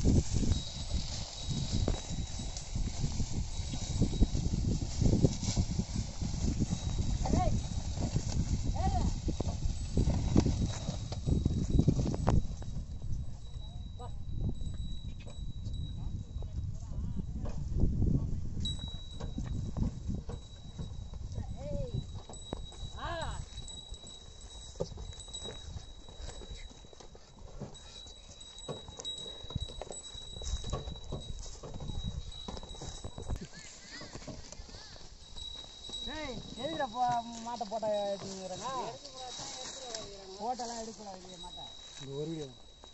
எதுக்குடா போ மாட்டை போட்ட எடுத்துங்கிறங்க போட்டெல்லாம் எடுக்கக்கூடாது மாட்டை இந்த ஒரு வீடியோ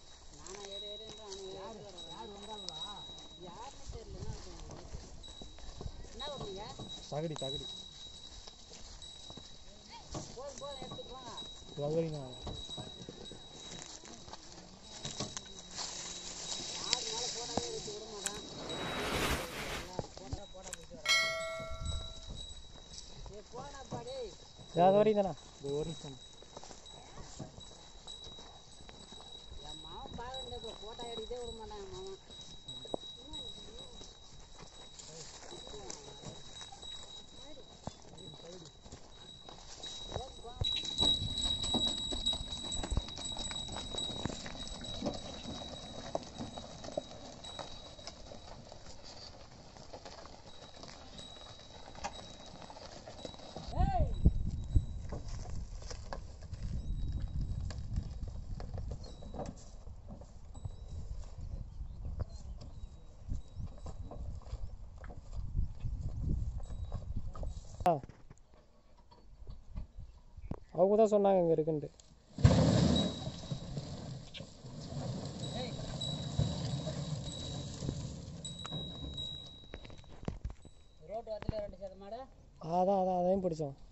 யார் வந்தாங்களா யாருன்னு தெரியல என்ன பண்ணுங்க தகடி தகடி போதும் போதும் எடுத்துட்டு வாங்க தகடிங்க யார் மேலே போனாலே எடுத்து விட மாட்டான் போட்டா போட போட்டு ஏ போனா பாடி அது வரைக்கும் தானே இந்த ஒரு நிமிஷம் என் மாவன் பார்க்கணும் இப்போ போட்டோ எடுத்தே விட மாட்டான் என் மாமன் அவங்க தான் சொன்னாங்க இங்கே இருக்குன்ட்டு ரோட்டு வரத்துல ரெண்டு சேத மாடு அதான் அதான் அதையும் பிடிச்சோம்